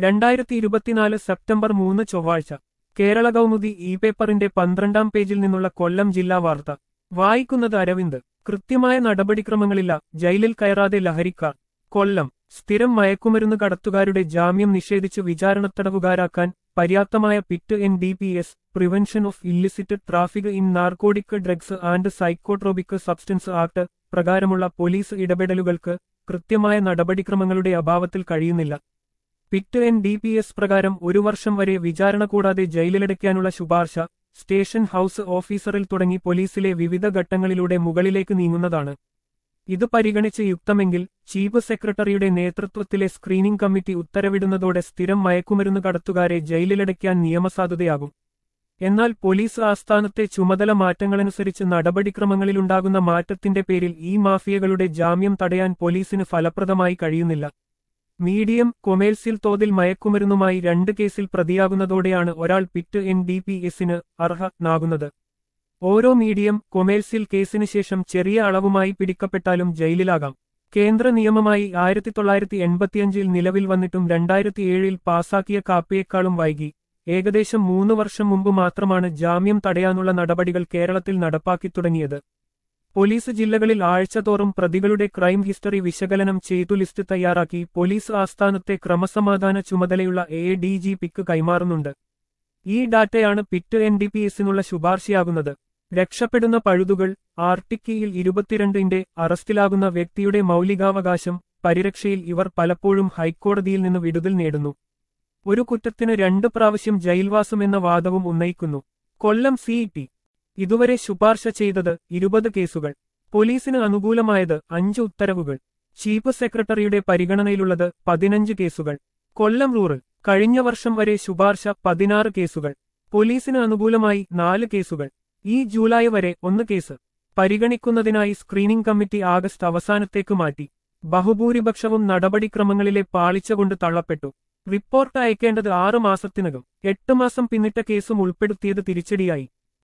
രണ്ടായിരത്തി ഇരുപത്തിനാല് സെപ്റ്റംബർ മൂന്ന് ചൊവ്വാഴ്ച കേരള കൗമുദി ഇ പേപ്പറിന്റെ പന്ത്രണ്ടാം പേജിൽ നിന്നുള്ള കൊല്ലം ജില്ലാ വാർത്ത വായിക്കുന്നത് അരവിന്ദ് കൃത്യമായ നടപടിക്രമങ്ങളില്ല ജയിലിൽ കയറാതെ ലഹരിക്കാർ കൊല്ലം സ്ഥിരം മയക്കുമരുന്ന് കടത്തുകാരുടെ ജാമ്യം നിഷേധിച്ച് വിചാരണത്തടവുകാരാക്കാൻ പര്യാപ്തമായ PIT N D P S prevention of illicit traffic in narcotic drugs and psychotropic substance act പ്രകാരമുള്ള പോലീസ് ഇടപെടലുകൾക്ക് കൃത്യമായ നടപടിക്രമങ്ങളുടെ അഭാവത്തിൽ കഴിയുന്നില്ല PIT N D P S പ്രകാരം ഒരു വർഷം വരെ വിചാരണ കൂടാതെ ജയിലിലടയ്ക്കാനുള്ള ശുപാർശ സ്റ്റേഷൻ ഹൌസ് ഓഫീസറിൽ തുടങ്ങി പോലീസിലെ വിവിധ ഘട്ടങ്ങളിലൂടെ മുകളിലേക്ക് നീങ്ങുന്നതാണ് ഇത് പരിഗണിച്ച് യുക്തമെങ്കിൽ ചീഫ് സെക്രട്ടറിയുടെ നേതൃത്വത്തിലെ സ്ക്രീനിംഗ് കമ്മിറ്റി ഉത്തരവിടുന്നതോടെ സ്ഥിരം മയക്കുമരുന്ന് കടത്തുകാരെ ജയിലിലടയ്ക്കാൻ നിയമസാധുതയാകും എന്നാൽ പോലീസ് ആസ്ഥാനത്തെ ചുമതല മാറ്റങ്ങളനുസരിച്ച് നടപടിക്രമങ്ങളിലുണ്ടാകുന്ന മാറ്റത്തിന്റെ പേരിൽ ഈ മാഫിയകളുടെ ജാമ്യം തടയാൻ പോലീസിന് ഫലപ്രദമായി കഴിയുന്നില്ല മീഡിയം കൊമേഴ്സ്യൽ തോതിൽ മയക്കുമരുന്നുമായി രണ്ട് കേസിൽ പ്രതിയാകുന്നതോടെയാണ് ഒരാൾ പിറ്റ് എൻ ഡി പി എസിന് അർഹനാകുന്നത് ഓരോ മീഡിയം കൊമേഴ്സ്യൽ കേസിന് ശേഷം ചെറിയ അളവുമായി പിടിക്കപ്പെട്ടാലും ജയിലിലാകാം കേന്ദ്ര നിയമമായി ആയിരത്തി തൊള്ളായിരത്തി എൺപത്തിയഞ്ചിൽ നിലവിൽ വന്നിട്ടും രണ്ടായിരത്തിയേഴിൽ പാസാക്കിയ കാപ്പിയേക്കാളും വൈകി ഏകദേശം മൂന്ന് വർഷം മുമ്പ് മാത്രമാണ് ജാമ്യം തടയാനുള്ള നടപടികൾ കേരളത്തിൽ നടപ്പാക്കി തുടങ്ങിയത് പോലീസ് ജില്ലകളിൽ ആഴ്ചതോറും പ്രതികളുടെ ക്രൈം ഹിസ്റ്ററി വിശകലനം ചെയ്തു ലിസ്റ്റ് തയ്യാറാക്കി പോലീസ് ആസ്ഥാനത്തെ ക്രമസമാധാന ചുമതലയുള്ള എ ഡി ജി പിക്ക് കൈമാറുന്നുണ്ട് ഈ ഡാറ്റയാണ് പിറ്റ് എൻ ഡി പി എസിനുള്ള ശുപാർശയാകുന്നത് രക്ഷപ്പെടുന്ന പഴുതുകൾ ആർട്ടിക്കിയിൽ ഇരുപത്തിരണ്ടിന്റെ അറസ്റ്റിലാകുന്ന വ്യക്തിയുടെ മൗലികാവകാശം പരിരക്ഷയിൽ ഇവർ പലപ്പോഴും ഹൈക്കോടതിയിൽ നിന്ന് വിടുതൽ നേടുന്നു ഒരു കുറ്റത്തിന് രണ്ട് പ്രാവശ്യം ജയിൽവാസം എന്ന വാദവും ഉന്നയിക്കുന്നു കൊല്ലം സിഇടി ഇതുവരെ ശുപാർശ ചെയ്തത് ഇരുപത് കേസുകൾ പോലീസിന് അനുകൂലമായത് അഞ്ച് ഉത്തരവുകൾ ചീഫ് സെക്രട്ടറിയുടെ പരിഗണനയിലുള്ളത് പതിനഞ്ച് കേസുകൾ കൊല്ലം റൂറൽ കഴിഞ്ഞ വർഷം വരെ ശുപാർശ പതിനാറ് കേസുകൾ പോലീസിന് അനുകൂലമായി നാല് കേസുകൾ ഈ ജൂലൈ വരെ ഒന്ന് കേസ് പരിഗണിക്കുന്നതിനായി സ്ക്രീനിംഗ് കമ്മിറ്റി ആഗസ്റ്റ് അവസാനത്തേക്ക് മാറ്റി ബഹുഭൂരിപക്ഷവും നടപടിക്രമങ്ങളിലെ പാളിച്ച കൊണ്ട് തള്ളപ്പെട്ടു റിപ്പോർട്ട് അയക്കേണ്ടത് ആറ് മാസത്തിനകം എട്ട് മാസം പിന്നിട്ട കേസും ഉൾപ്പെടുത്തിയത് തിരിച്ചടിയായി